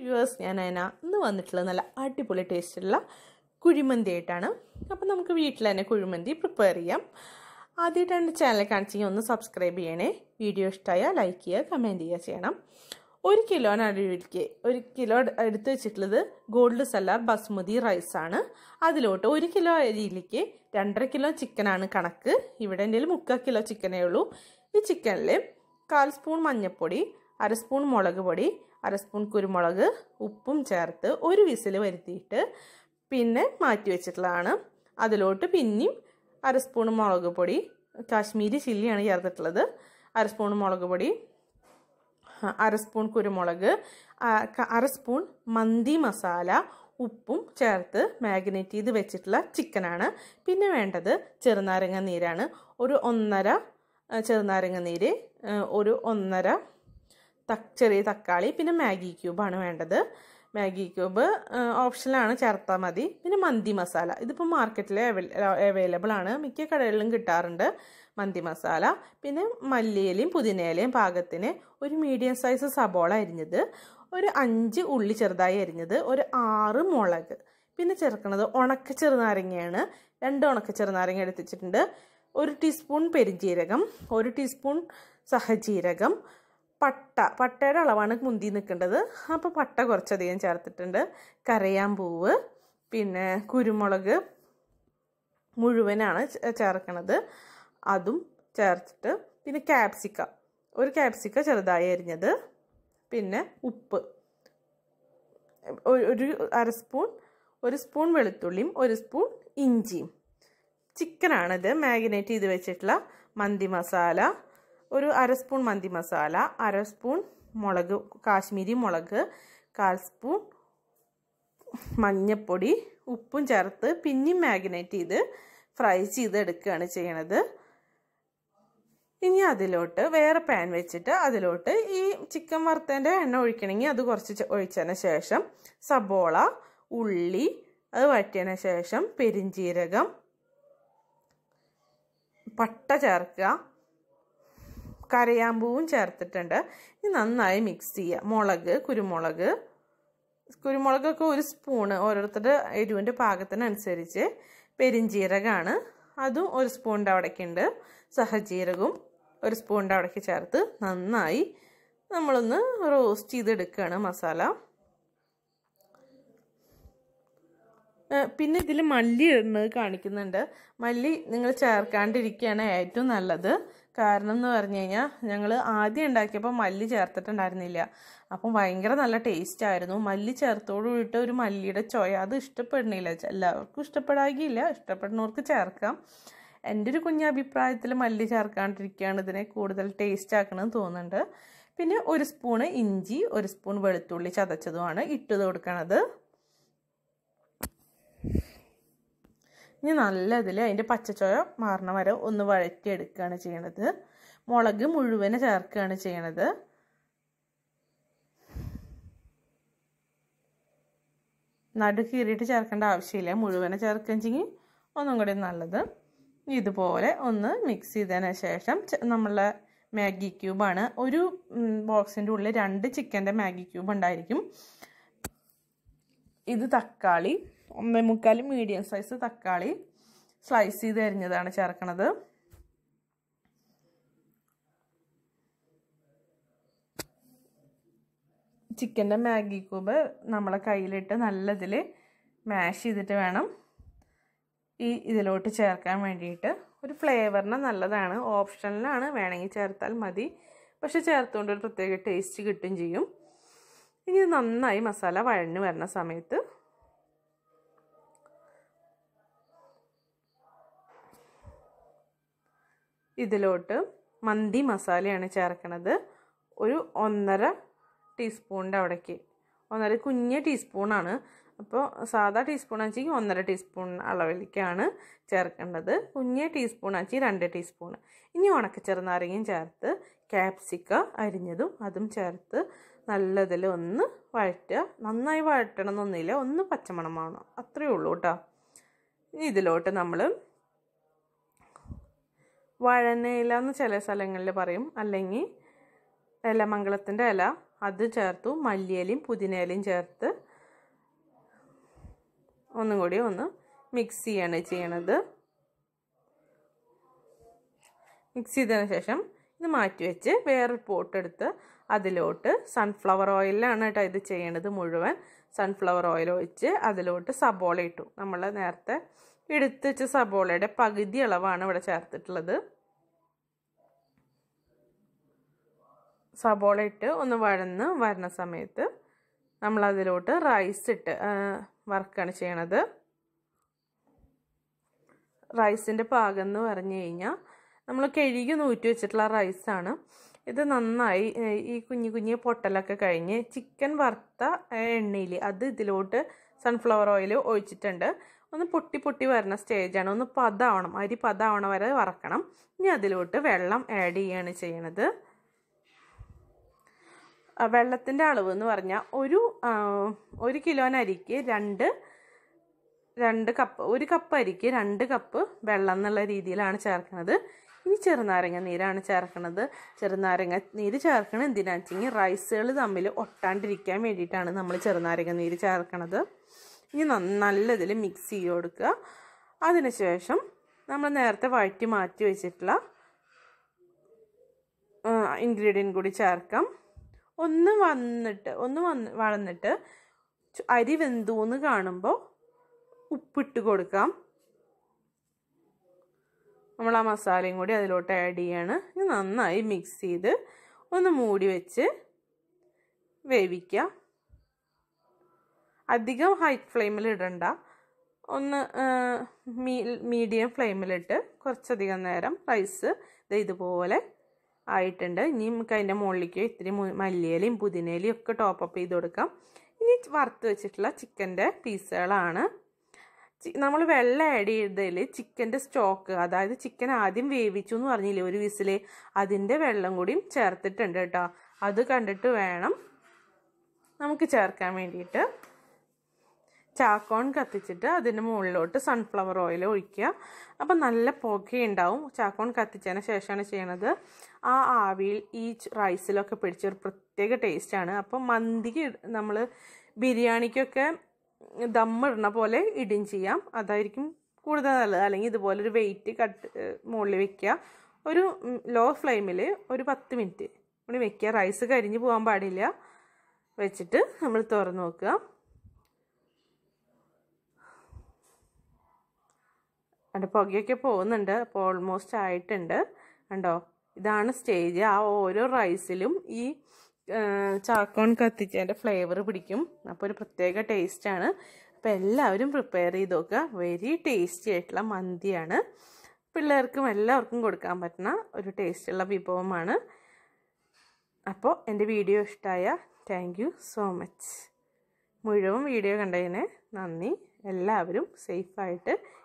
viewers ഞാൻ അതിന ഇന്ന് വന്നിട്ടുള്ളത് നല്ല അടിപൊളി ടേസ്റ്റുള്ള കുഴിമന്തി ആയിട്ടാണ് അപ്പോൾ നമുക്ക് വീട്ടിൽ തന്നെ കുഴിമന്തി പ്രിപ്പയർ ചെയ്യാം ആദ്യമായിട്ടാണ് ചാനൽ കാണിച്ചെങ്കിൽ ഒന്ന് സബ്സ്ക്രൈബ് ചെയ്യണേ വീഡിയോ ഇഷ്ടമായാൽ ലൈക്ക് ചെയ്യുക കമൻറ്റ് ചെയ്യുക ചെയ്യണം ഒരു കിലോന് അടിയിലേക്ക് ഒരു കിലോ എടുത്ത് വെച്ചിട്ടുള്ളത് ഗോൾഡ് സെല്ലാർ ബസ്മതി റൈസാണ് അതിലോട്ട് ഒരു കിലോ അരിയിലേക്ക് രണ്ടര കിലോ ചിക്കനാണ് കണക്ക് ഇവിടെ എൻ്റെ മുക്കാൽ കിലോ ചിക്കനേ ഉള്ളൂ ഈ ചിക്കനിൽ കാൽ സ്പൂൺ മഞ്ഞൾപ്പൊടി അര സ്പൂൺ മുളക് പൊടി അര സ്പൂൺ കുരുമുളക് ഉപ്പും ചേർത്ത് ഒരു വിസിൽ വരുത്തിയിട്ട് പിന്നെ മാറ്റി വെച്ചിട്ടുള്ളതാണ് അതിലോട്ട് പിന്നെയും അര സ്പൂൺ മുളക് പൊടി കാശ്മീരി ചില്ലിയാണ് ചേർത്തിട്ടുള്ളത് അര സ്പൂൺ മുളക് പൊടി അര സ്പൂൺ കുരുമുളക് അര സ്പൂൺ മന്തി മസാല ഉപ്പും ചേർത്ത് മാഗ്നേറ്റ് ചെയ്ത് വെച്ചിട്ടുള്ള ചിക്കനാണ് പിന്നെ വേണ്ടത് ചെറുനാരങ്ങ നീരാണ് ഒരു ഒന്നര ചെറുനാരങ്ങ നീര് ഒരു ഒന്നര തക് ചെറിയ തക്കാളി പിന്നെ മാഗി ക്യൂബാണ് വേണ്ടത് മാഗി ക്യൂബ് ഓപ്ഷനിലാണ് ചേർത്താൽ മതി പിന്നെ മന്തി മസാല ഇതിപ്പോൾ മാർക്കറ്റിൽ അവൈലബിൾ ആണ് മിക്ക കടകളിലും കിട്ടാറുണ്ട് മന്തി മസാല പിന്നെ മല്ലിയിലയും പുതിനയിലയും പാകത്തിന് ഒരു മീഡിയം സൈസ് സബോള അരിഞ്ഞത് ഒരു അഞ്ച് ഉള്ളി ചെറുതായി അരിഞ്ഞത് ഒരു ആറ് മുളക് പിന്നെ ചേർക്കുന്നത് ഉണക്ക ചെറുനാരങ്ങയാണ് രണ്ട് ഉണക്ക ചെറുനാരങ്ങ എടുത്തിട്ടുണ്ട് ഒരു ടീസ്പൂൺ പെരിഞ്ജീരകം ഒരു ടീസ്പൂൺ സഹജീരകം പട്ട പട്ടയുടെ അളവാണ് മുന്തി നിൽക്കേണ്ടത് അപ്പോൾ പട്ട കുറച്ചധികം ചേർത്തിട്ടുണ്ട് കരയാമ്പൂവ് പിന്നെ കുരുമുളക് മുഴുവനാണ് ചേർക്കണത് അതും ചേർത്തിട്ട് പിന്നെ ക്യാപ്സിക്ക ഒരു ക്യാപ്സിക്ക ചെറുതായി അരിഞ്ഞത് പിന്നെ ഉപ്പ് ഒരു അര സ്പൂൺ ഒരു സ്പൂൺ വെളുത്തുള്ളിയും ഒരു സ്പൂൺ ഇഞ്ചിയും ചിക്കനാണിത് മാഗ്നേറ്റ് ചെയ്ത് വെച്ചിട്ടുള്ള മന്തി മസാല ഒരു അര സ്പൂൺ മന്തി മസാല അര സ്പൂൺ മുളക് കാശ്മീരി മുളക് കാൽ സ്പൂൺ മഞ്ഞപ്പൊടി ഉപ്പും ചേർത്ത് പിന്നെയും മാഗ്നേറ്റ് ചെയ്ത് ഫ്രൈ ചെയ്ത് എടുക്കുകയാണ് ചെയ്യണത് ഇനി അതിലോട്ട് വേറെ പാൻ വെച്ചിട്ട് അതിലോട്ട് ഈ ചിക്കൻ വറുത്തതിൻ്റെ എണ്ണ ഒഴിക്കണമെങ്കിൽ അത് കുറച്ച് ഒഴിച്ചതിന് ശേഷം സബോള ഉള്ളി അത് വഴറ്റിയതിന് ശേഷം പെരിഞ്ജീരകം പട്ട ചേർക്കുക കരയാമ്പൂവും ചേർത്തിട്ടുണ്ട് ഇനി നന്നായി മിക്സ് ചെയ്യുക മുളക് കുരുമുളക് കുരുമുളകൊക്കെ ഒരു സ്പൂണ് ഓരോരുത്തരുടെ എരിവിൻ്റെ പാകത്തിനനുസരിച്ച് പെരിഞ്ജീരകമാണ് അതും ഒരു സ്പൂണിൻ്റെ അവിടേക്കുണ്ട് സഹജീരകവും ഒരു സ്പൂണിൻ്റെ അവിടേക്ക് ചേർത്ത് നന്നായി നമ്മളൊന്ന് റോസ്റ്റ് ചെയ്തെടുക്കുകയാണ് മസാല പിന്നെ ഇതിൽ മല്ലി ഇടുന്നത് കാണിക്കുന്നുണ്ട് മല്ലി നിങ്ങൾ ചേർക്കാണ്ടിരിക്കുകയാണ് ഏറ്റവും നല്ലത് കാരണം എന്ന് പറഞ്ഞു കഴിഞ്ഞാൽ ഞങ്ങൾ ആദ്യം ഉണ്ടാക്കിയപ്പോൾ മല്ലി ചേർത്തിട്ടുണ്ടായിരുന്നില്ല അപ്പം ഭയങ്കര നല്ല ടേസ്റ്റ് ആയിരുന്നു മല്ലി ചേർത്തോട് കൂടിയിട്ട് ഒരു മല്ലിയുടെ ചോയ അത് ഇഷ്ടപ്പെടുന്നില്ല എല്ലാവർക്കും ഇഷ്ടപ്പെടാകില്ല ഇഷ്ടപ്പെടുന്നവർക്ക് ചേർക്കാം എൻ്റെ ഒരു കുഞ്ഞ അഭിപ്രായത്തിൽ മല്ലി ചേർക്കാണ്ടിരിക്കുകയാണ് ഇതിനെ കൂടുതൽ ടേസ്റ്റ് ആക്കണമെന്ന് തോന്നുന്നുണ്ട് പിന്നെ ഒരു സ്പൂണ് ഇഞ്ചി ഒരു സ്പൂൺ വെളുത്തുള്ളി ചതച്ചതുമാണ് ഇട്ടത് കൊടുക്കണത് ഇനി നല്ല ഇതിൽ അതിൻ്റെ പച്ചച്ചോയ മാറണ വരെ ഒന്ന് വഴറ്റിയെടുക്കുകയാണ് ചെയ്യണത് മുളക് മുഴുവനെ ചേർക്കുകയാണ് ചെയ്യണത് നടു കീറിയിട്ട് ചേർക്കേണ്ട ആവശ്യമില്ല മുഴുവനെ ചേർക്കുകയെങ്കിൽ ഒന്നും കൂടി നല്ലത് ഇതുപോലെ ഒന്ന് മിക്സ് ചെയ്തതിന് ശേഷം നമ്മളെ മാഗി ക്യൂബാണ് ഒരു ബോക്സിൻ്റെ ഉള്ളിൽ രണ്ട് ചിക്കൻ്റെ മാഗി ക്യൂബ് ഉണ്ടായിരിക്കും ഇത് തക്കാളി ഒന്നേ മുക്കാൽ മീഡിയം സൈസ് തക്കാളി സ്ലൈസ് ചെയ്ത് അരിഞ്ഞതാണ് ചേർക്കണത് ചിക്കൻ്റെ മാഗി ക്യൂബ് നമ്മളെ കയ്യിലിട്ട് നല്ലതിൽ മാഷ് ചെയ്തിട്ട് വേണം ഈ ഇതിലോട്ട് ചേർക്കാൻ വേണ്ടിയിട്ട് ഒരു ഫ്ലേവറിന് നല്ലതാണ് ഓപ്ഷനിലാണ് വേണമെങ്കിൽ ചേർത്താൽ മതി പക്ഷെ ചേർത്തുകൊണ്ട് ഒരു പ്രത്യേക ടേസ്റ്റ് കിട്ടും ചെയ്യും ഇനി നന്നായി മസാല വഴഞ്ഞു വരുന്ന സമയത്ത് ഇതിലോട്ട് മന്തി മസാലയാണ് ചേർക്കണത് ഒരു ഒന്നര ടീസ്പൂണിൻ്റെ അവിടേക്ക് ഒന്നര കുഞ്ഞ ടീസ്പൂണാണ് അപ്പോൾ സാധാ ടീസ്പൂൺ വെച്ചെങ്കിൽ ഒന്നര ടീസ്പൂൺ അളവിലേക്കാണ് ചേർക്കേണ്ടത് കുഞ്ഞ ടീസ്പൂൺ വെച്ചാൽ രണ്ട് ടീസ്പൂൺ ഇനി ഉണക്ക ചെറുനാരങ്ങയും ചേർത്ത് ക്യാപ്സിക്ക അരിഞ്ഞതും അതും ചേർത്ത് നല്ലതിൽ ഒന്ന് വഴറ്റുക നന്നായി വഴറ്റണം എന്നൊന്നുമില്ല ഒന്ന് പച്ചമണം വേണം അത്രയേ ഉള്ളൂ കേട്ടോ ഇനി ഇതിലോട്ട് നമ്മൾ വഴനയില എന്ന് ചില സ്ഥലങ്ങളിൽ പറയും അല്ലെങ്കിൽ ഇലമംഗലത്തിൻ്റെ ഇല അത് ചേർത്തു മല്ലിയിലയും പുതിനയിലയും ചേർത്ത് ഒന്നും കൂടി ഒന്ന് മിക്സ് ചെയ്യാണ് ചെയ്യണത് മിക്സ് ചെയ്തതിന് ശേഷം ഇത് മാറ്റി വെച്ച് വേറൊരു പോട്ട് എടുത്ത് അതിലോട്ട് സൺഫ്ലവർ ഓയിലാണ് കേട്ടോ ഇത് ചെയ്യണത് മുഴുവൻ സൺഫ്ലവർ ഓയിൽ ഒഴിച്ച് അതിലോട്ട് സബോള ഇട്ടു നമ്മൾ നേരത്തെ എടുത്ത് വെച്ച സബോളയുടെ പകുതി അളവാണ് ഇവിടെ ചേർത്തിട്ടുള്ളത് സബോള ഇട്ട് ഒന്ന് വഴന്ന് വരുന്ന സമയത്ത് നമ്മൾ അതിലോട്ട് റൈസ് ഇട്ട് വർക്കാണ് ചെയ്യണത് റൈസിൻ്റെ പാകം എന്ന് പറഞ്ഞു കഴിഞ്ഞാൽ നമ്മൾ കഴുകി നൂറ്റി വെച്ചിട്ടുള്ള റൈസാണ് ഇത് നന്നായി ഈ കുഞ്ഞു കുഞ്ഞു പൊട്ടലൊക്കെ കഴിഞ്ഞ് ചിക്കൻ വറുത്ത എണ്ണയിൽ അത് ഇതിലോട്ട് സൺഫ്ലവർ ഓയിൽ ഒഴിച്ചിട്ടുണ്ട് ഒന്ന് പൊട്ടി പൊട്ടി വരുന്ന സ്റ്റേജാണ് ഒന്ന് പതാവണം അരി പതാവണ വരെ വറക്കണം ഇനി അതിലോട്ട് വെള്ളം ആഡ് ചെയ്യാണ് ചെയ്യണത് വെള്ളത്തിൻ്റെ അളവ് എന്ന് പറഞ്ഞാൽ ഒരു ഒരു കിലോന് അരിക്ക് രണ്ട് രണ്ട് കപ്പ് ഒരു കപ്പ് അരിക്ക് രണ്ട് കപ്പ് വെള്ളം എന്നുള്ള രീതിയിലാണ് ചേർക്കുന്നത് ഇനി ചെറുനാരങ്ങ നീരാണ് ചേർക്കുന്നത് ചെറുനാരങ്ങ നീര് ചേർക്കണത് എന്തിനാണെന്ന് വെച്ചെങ്കിൽ റൈസുകൾ തമ്മിൽ ഒട്ടാണ്ടിരിക്കാൻ വേണ്ടിയിട്ടാണ് നമ്മൾ ചെറുനാരങ്ങ നീര് ചേർക്കണത് ഇനി നല്ല ഇതിൽ മിക്സ് ചെയ്ത് കൊടുക്കുക അതിനുശേഷം നമ്മൾ നേരത്തെ വഴറ്റി മാറ്റി വെച്ചിട്ടുള്ള ഇൻഗ്രീഡിയൻറ്റ് കൂടി ചേർക്കാം ഒന്ന് വന്നിട്ട് ഒന്ന് വന്ന് വളർന്നിട്ട് അരി വെന്തൂന്ന് കാണുമ്പോൾ ഉപ്പിട്ട് കൊടുക്കാം നമ്മൾ ആ മസാലയും കൂടി അതിലോട്ട് ആഡ് ചെയ്യാണ് ഇത് നന്നായി മിക്സ് ചെയ്ത് ഒന്ന് മൂടി വെച്ച് വേവിക്കുക അധികം ഹൈ ഫ്ലെയിമിൽ ഇടണ്ട ഒന്ന് മീഡിയം ഫ്ലെയിമിലിട്ട് കുറച്ചധികം നേരം റൈസ് ഇതുപോലെ ആയിട്ടുണ്ട് ഇനി നമുക്ക് അതിൻ്റെ മുകളിലേക്ക് ഇത്തിരി മല്ലിയിലയും പുതിനയിലയും ഒക്കെ ടോപ്പപ്പ് ചെയ്ത് കൊടുക്കാം ഇനി വറുത്ത് വെച്ചിട്ടുള്ള ചിക്കൻ്റെ പീസുകളാണ് നമ്മൾ വെള്ളം ആഡ് ചെയ്തതിൽ ചിക്കൻ്റെ സ്റ്റോക്ക് അതായത് ചിക്കൻ ആദ്യം വേവിച്ചു എന്ന് പറഞ്ഞില്ലേ ഒരു വിസിൽ അതിൻ്റെ വെള്ളം കൂടിയും ചേർത്തിട്ടുണ്ട് കേട്ടോ അത് കണ്ടിട്ട് വേണം നമുക്ക് ചേർക്കാൻ വേണ്ടിയിട്ട് ചാക്കോൺ കത്തിച്ചിട്ട് അതിൻ്റെ മുകളിലോട്ട് സൺഫ്ലവർ ഓയിൽ ഒഴിക്കുക അപ്പം നല്ല പുകയുണ്ടാവും ചാക്കോൺ കത്തിച്ചതിന് ശേഷമാണ് ചെയ്യണത് ആ ആവിയിൽ ഈ റൈസിലൊക്കെ പിടിച്ച ഒരു പ്രത്യേക ടേസ്റ്റാണ് അപ്പം മന്തിക്ക് നമ്മൾ ബിരിയാണിക്കൊക്കെ ദമ്മിടണ പോലെ ഇടും ചെയ്യാം അതായിരിക്കും കൂടുതൽ നല്ലത് അല്ലെങ്കിൽ ഇതുപോലെ ഒരു വെയിറ്റ് കട്ട് മുകളിൽ വെക്കുക ഒരു ലോ ഫ്ലെയിമിൽ ഒരു പത്ത് മിനിറ്റ് കൂടി വെക്കുക റൈസ് കരിഞ്ഞു പോകാൻ പാടില്ല വെച്ചിട്ട് നമ്മൾ തുറന്ന് നോക്കുക അതിൻ്റെ പുകയൊക്കെ പോകുന്നുണ്ട് അപ്പോൾ ഓൾമോസ്റ്റ് ആയിട്ടുണ്ട് കണ്ടോ ഇതാണ് സ്റ്റേജ് ആ ഓരോ റൈസിലും ഈ ചാക്കോൺ കത്തിച്ചതിൻ്റെ ഫ്ലേവർ പിടിക്കും അപ്പോൾ ഒരു പ്രത്യേക ടേസ്റ്റാണ് അപ്പോൾ എല്ലാവരും പ്രിപ്പയർ ചെയ്ത് നോക്കുക വെരി ടേസ്റ്റി ആയിട്ടുള്ള മന്തിയാണ് പിള്ളേർക്കും എല്ലാവർക്കും കൊടുക്കാൻ പറ്റുന്ന ഒരു ടേസ്റ്റുള്ള വിഭവമാണ് അപ്പോൾ എൻ്റെ വീഡിയോ ഇഷ്ടമായ താങ്ക് യു സോ മച്ച് മുഴുവൻ വീഡിയോ കണ്ടതിന് നന്ദി എല്ലാവരും സേഫായിട്ട്